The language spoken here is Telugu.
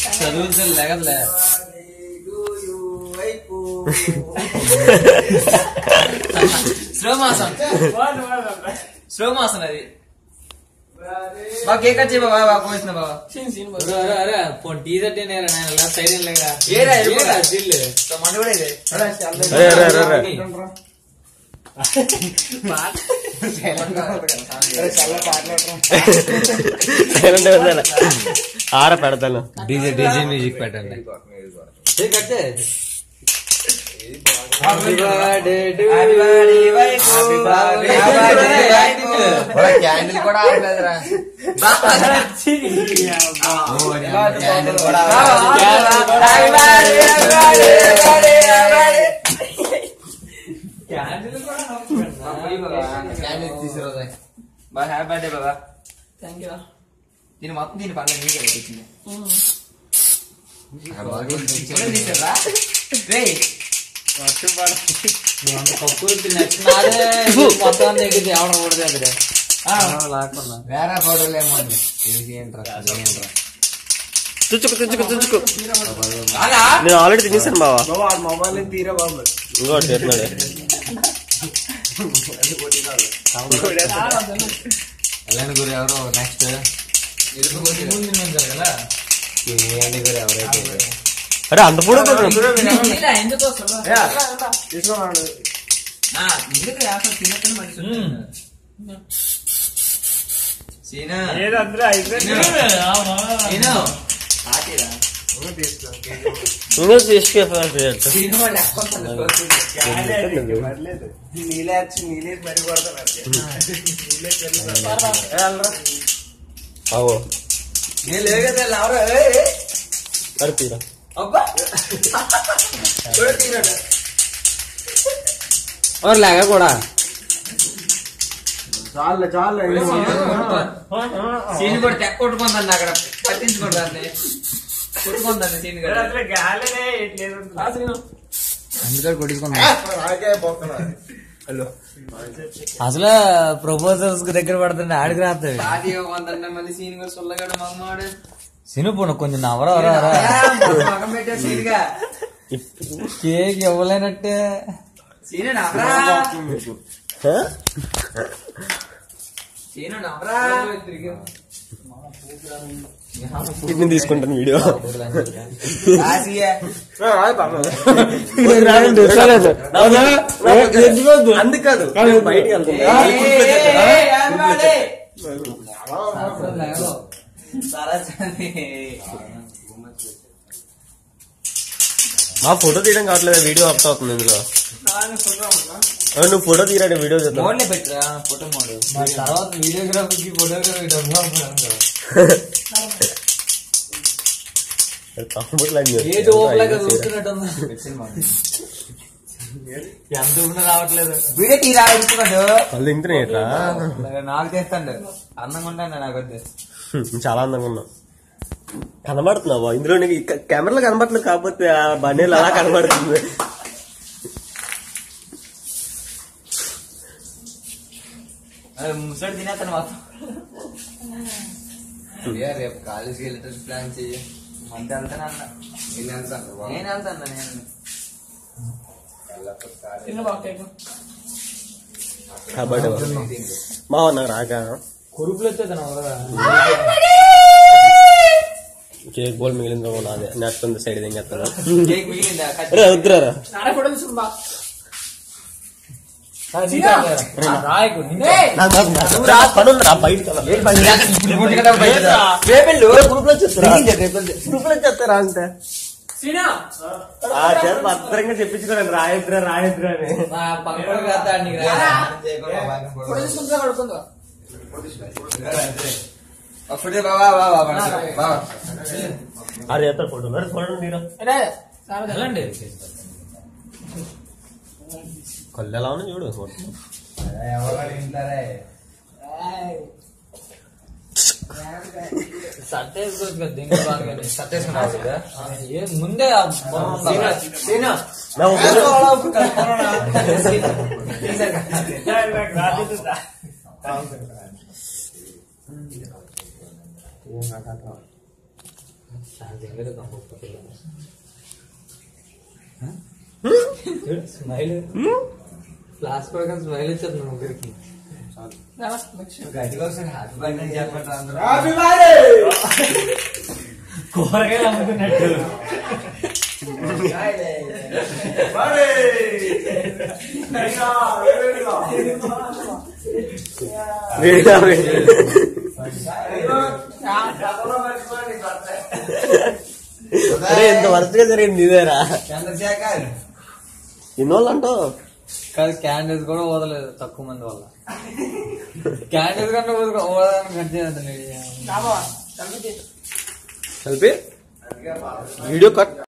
చదువు లేకలే స్లో మాసం స్లో మాసం అది బాగా కేక్ కట్ చేయ బాబా బాగా కోసిన బాబా టీ షర్ట్ సైడ్ లేగా ఏరా జిల్లు మన కూడా ఇది అరే అరే అరే అరే సైలెంట్ ఉండాలి ఆర పెడతాను డీజే డీజే మ్యూజిక్ పెట్టండి క్యాండిల్ కూడా ఆడలేదురా క్యాండిల్ కూడా క్యాండిల్ తీసుకురా బాగా హ్యాపీ బర్త్డే బాబా థ్యాంక్ యూ దీని మొత్తం దీని పనులు నీకే పెట్టింది చికెన్ తీసుకురా రేయ్ మొత్తం దగ్గర ఎవడం కూడదు లేకుండా వేరే ఫోటోలు ఏమో ఏంట్రా ఏంట్రా తుచ్చుకు తుచ్చుకు తుచ్చుకు నేను ఆల్రెడీ తినేసాను బావా మొబైల్ తీరా బాబు ఇంకోటి చేస్తున్నాడు ఎలాంటి గురి ఎవరు నెక్స్ట్ ఏంటి గురి ఎవరైతే అరే అంత పూడ ఎందుకు వస్తుందా తీసుకోమన్నాడు ఎందుకు అసలు తినకుండా మనిషి సీనా ఏదో అందరూ అయిపోయింది సీను ఆటిరా ఇంకా తీసుకెళ్ళి సీను వాళ్ళు ఎక్కువ పర్లేదు నీళ్ళే వచ్చి నీళ్ళే మరి కొడతాను అవో నేను లేదు కదా ఎవరు ఏయ్, ఏయ్. అరే తీరా అబ్బా చూడు తీరాడు ఎవరు లేక కూడా చాలు చాలు సీన్ కూడా తెక్క కొట్టుకుందండి అక్కడ పట్టించుకోవడాన్ని కొట్టుకుందండి సీన్ కూడా గాలినే లేదు అందుకని కొట్టుకున్నా నాకే పోతున్నా హలో అసలు ప్రపోజల్స్ దగ్గర పడుతుండే ఆడికి రాస్తాడు పాతి ఇవ్వకుందండి మళ్ళీ సీన్ కూడా సుల్లగాడు మగమాడు సినుపున కొంచెం నవరా మగం పెట్టారు సీన్ గా కేక్ ఇవ్వలేనట్టే సీను నవరా సీను నవరా ఇది తీసుకుంటాను వీడియో ఆసియా అందుకదు బయటికి వెళ్తుంది మా ఫోటో తీయడం కావట్లేదు వీడియో అప్ అవుతుంది ఇందులో అవును, నువ్వు ఫోటో తీయరాడు వీడియో చేద్దాం మోడ్లే పెట్టరా ఫోటో మోడ్ తర్వాత వీడియోగ్రఫీకి ఫోటోగ్రఫీ డబ్బులు అమ్ముతాను తమ్ముడు ఏ డోపులాగా చూస్తున్నట్టు ఎంత ఉన్నా రావట్లేదు వీడియో తీరా ఇస్తున్నాడు కళ్ళు ఇంటనేట్రా నాకు చేస్తాడు అందంగా ఉంటాను నాకు వద్దు చాలా అందంగా ఉన్నావు కనబడుతున్నావా ఇందులో నీకు ఇక- కెమెరాలో కనబడట్లేదు కాకపోతే ఆ బండిలో అలా కనబడుతుంది ముసడి తినేస్తాను మొత్తం రేపు కాలేజీకి వెళ్ళేటట్టు ప్లాన్ చెయ్యి మంది వెళ్తాను అన్న నేను వెళ్తాను నేను వెళ్తాను నేను తిన్న బాగా కేక్ కాబట్టి మా నాకు రాక కురుపులు వచ్చేది కేక్ బోల్ మిగిలిందో నాదే నెట్ సైడ్ ఏం చేస్తాను కేక్ మిగిలిందా కట్ అరే వద్దురా నాడే ఫోటో తీసుకుని బా రాయకు పనుందిరా బయట రేపెళ్ళు గ్రూపులో చెప్తారా అంతే సీనా ఆ చేత భద్రంగా చెప్పించుకోండి రాయద్రా రాయద్రా అని నా పక్కన కాదు నీకు ఫోటో తీసుకుంటా కడుకుందా అప్పుడే బాబా బాబా బాబా అరే ఎత్తారు ఫోటో మరి ఫోటో తీరా అరే చాలా వెళ్ళండి కళ్ళు ఎలా ఉన్నాయి చూడు ఫోటో షర్ట్ వేసుకోవచ్చు కదా దీనికి బాగా షర్ట్ వేసుకున్నావు కదా ఏ ముందే ఆ బొమ్మ ఉండాలి. నా ఫోటో ఛార్జింగ్ లేదు కంపల్సరీ స్మైల్ ఫ్లాష్ కూడా స్మైల్ ఇచ్చారు నా ముగ్గురికి గట్టిగా ఒకసారి హ్యాపీ బర్త్డే అని చెప్పండి అందరూ కూరగాయలు అమ్ముకున్నట్టు వేడిగా వేడి. అరే ఎంత వరుసగా జరిగింది ఇదేరా చంద్రశేఖర్ ఎన్ని వాళ్ళు అంటావు కాదు క్యాండిల్స్ కూడా వదలేదు తక్కువ మంది వల్ల క్యాండిల్స్ కన్నా వదల- వదలని కట్ చేద్దాం కలిపి వీడియో కట్